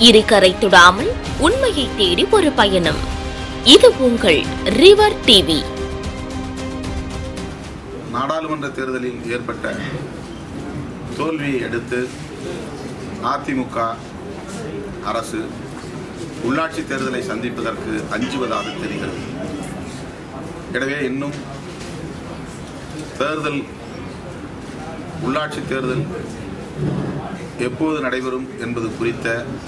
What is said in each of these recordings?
இருகரை தொடாமல் உண்மையை தேடி ஒரு பயணம் இது உங்கள் ரிவர் டிவி நாடாளுமன்ற தேர்தலில் ஏற்பட்ட தோல்வியை அடுத்து அதிமுக அரசு உள்ளாட்சி தேர்தலை சந்திப்பதற்கு அஞ்சுவதாக தெரிகிறது எனவே இன்னும் தேர்தல் உள்ளாட்சி தேர்தல் எப்போது நடைபெறும் என்பது குறித்த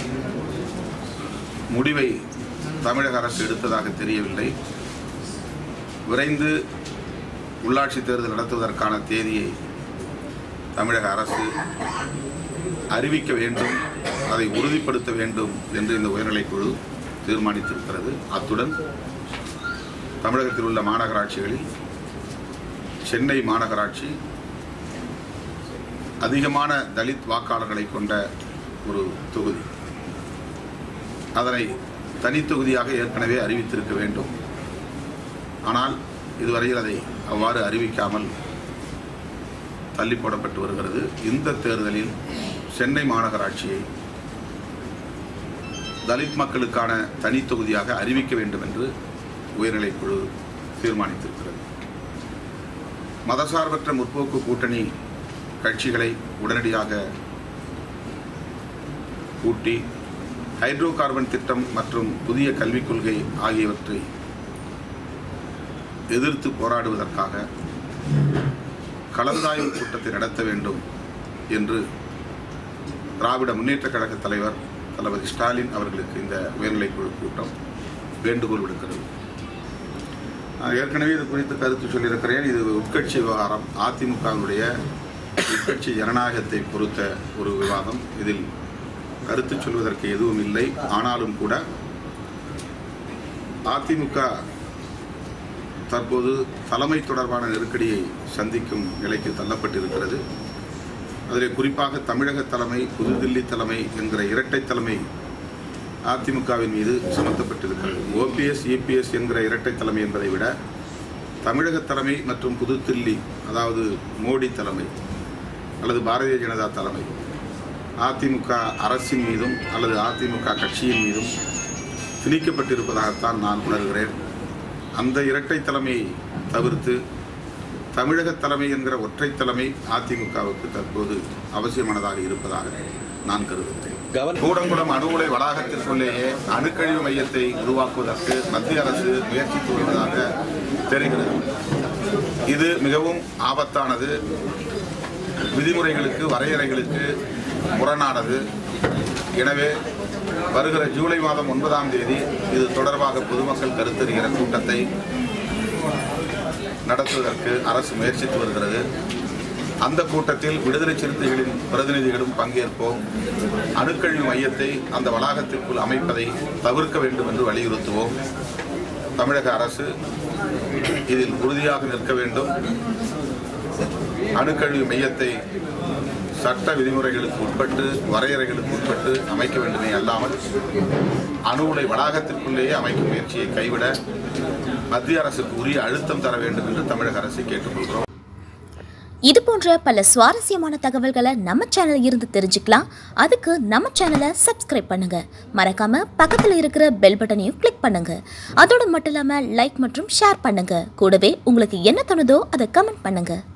முடிவை தமிழக அரசு எடுத்ததாக தெரியவில்லை விரைந்து உள்ளாட்சி தேர்தல் நடத்துவதற்கான தேதியை தமிழக அரசு அறிவிக்க வேண்டும் அதை உறுதிப்படுத்த வேண்டும் என்று இந்த உயர்நிலைக் குழு தீர்மானித்திருக்கிறது அத்துடன் தமிழகத்தில் உள்ள மாநகராட்சிகளில் சென்னை மாநகராட்சி அதிகமான தலித் வாக்காளர்களை கொண்ட ஒரு தொகுதி அதனை தனித்தொகுதியாக ஏற்கனவே அறிவித்திருக்க வேண்டும் ஆனால் இதுவரையில் அதை அவ்வாறு அறிவிக்காமல் தள்ளி போடப்பட்டு வருகிறது இந்த தேர்தலில் சென்னை மாநகராட்சியை தலித் மக்களுக்கான தனி தொகுதியாக அறிவிக்க வேண்டும் என்று உயர்நிலைக் குழு தீர்மானித்திருக்கிறது மதசார்பற்ற முற்போக்கு கூட்டணி கட்சிகளை உடனடியாக கூட்டி ஹைட்ரோ கார்பன் திட்டம் மற்றும் புதிய கல்விக் கொள்கை ஆகியவற்றை எதிர்த்து போராடுவதற்காக கலந்தாய்வு கூட்டத்தை நடத்த வேண்டும் என்று திராவிட முன்னேற்றக் கழக தலைவர் தளபதி ஸ்டாலின் அவர்களுக்கு இந்த உயர்நிலைக் குழு கூட்டம் வேண்டுகோள் விடுக்கிறது நான் ஏற்கனவே இது குறித்து கருத்து சொல்லியிருக்கிறேன் இது உட்கட்சி விவகாரம் அதிமுகவினுடைய உட்கட்சி ஜனநாயகத்தை பொறுத்த ஒரு விவாதம் இதில் கருத்து சொல்வதற்கு எதுவும் இல்லை ஆனாலும் கூட அதிமுக தற்போது தலைமை தொடர்பான நெருக்கடியை சந்திக்கும் நிலைக்கு தள்ளப்பட்டிருக்கிறது அதில் குறிப்பாக தமிழக தலைமை புதுதில்லி தலைமை என்கிற இரட்டை தலைமை அதிமுகவின் மீது சுமத்தப்பட்டிருக்கிறது ஓபிஎஸ் இபிஎஸ் என்கிற இரட்டை தலைமை என்பதை விட தமிழக தலைமை மற்றும் புதுதில்லி அதாவது மோடி தலைமை அல்லது பாரதிய ஜனதா தலைமை அதிமுக அரசின் மீதும் அல்லது அதிமுக கட்சியின் மீதும் திணிக்கப்பட்டிருப்பதாகத்தான் நான் உணர்கிறேன் அந்த இரட்டை தலைமையை தவிர்த்து தமிழக தலைமை என்கிற ஒற்றை தலைமை அதிமுகவுக்கு தற்போது அவசியமானதாக இருப்பதாக நான் கருதுகிறேன் கூடங்குளம் அணு உலை வளாகத்திற்குள்ளேயே அணுக்கழிவு மையத்தை உருவாக்குவதற்கு மத்திய அரசு முயற்சித்து வருவதாக தெரிகிறது இது மிகவும் ஆபத்தானது விதிமுறைகளுக்கு வரையறைகளுக்கு முரணானது எனவே வருகிற ஜூலை மாதம் ஒன்பதாம் தேதி இது தொடர்பாக பொதுமக்கள் கருத்தறிகிற கூட்டத்தை நடத்துவதற்கு அரசு முயற்சித்து வருகிறது அந்த கூட்டத்தில் விடுதலை சிறுத்தைகளின் பிரதிநிதிகளும் பங்கேற்போம் அணுக்கழிவு மையத்தை அந்த வளாகத்திற்குள் அமைப்பதை தவிர்க்க வேண்டும் என்று வலியுறுத்துவோம் தமிழக அரசு இதில் உறுதியாக நிற்க வேண்டும் அணுக்கழிவு மையத்தை சட்ட விதிமுறைகளுக்கு உட்பட்டு வரையறைகளுக்கு உட்பட்டு அமைக்க வேண்டுமே அல்லாமல் அணு உலை வளாகத்திற்குள்ளேயே அமைக்கும் முயற்சியை கைவிட மத்திய அரசுக்கு உரிய அழுத்தம் தர வேண்டும் என்று தமிழக அரசை கேட்டுக்கொள்கிறோம் இது போன்ற பல சுவாரஸ்யமான தகவல்களை நம்ம சேனல்ல இருந்து தெரிஞ்சுக்கலாம் அதுக்கு நம்ம சேனலை சப்ஸ்கிரைப் பண்ணுங்க மறக்காம பக்கத்துல இருக்கிற பெல் பட்டனையும் கிளிக் பண்ணுங்க அதோடு மட்டும் இல்லாம லைக் மற்றும் ஷேர் பண்ணுங்க கூடவே உங்களுக்கு என்ன தோணுதோ அதை கமெண்ட் பண்ணுங்க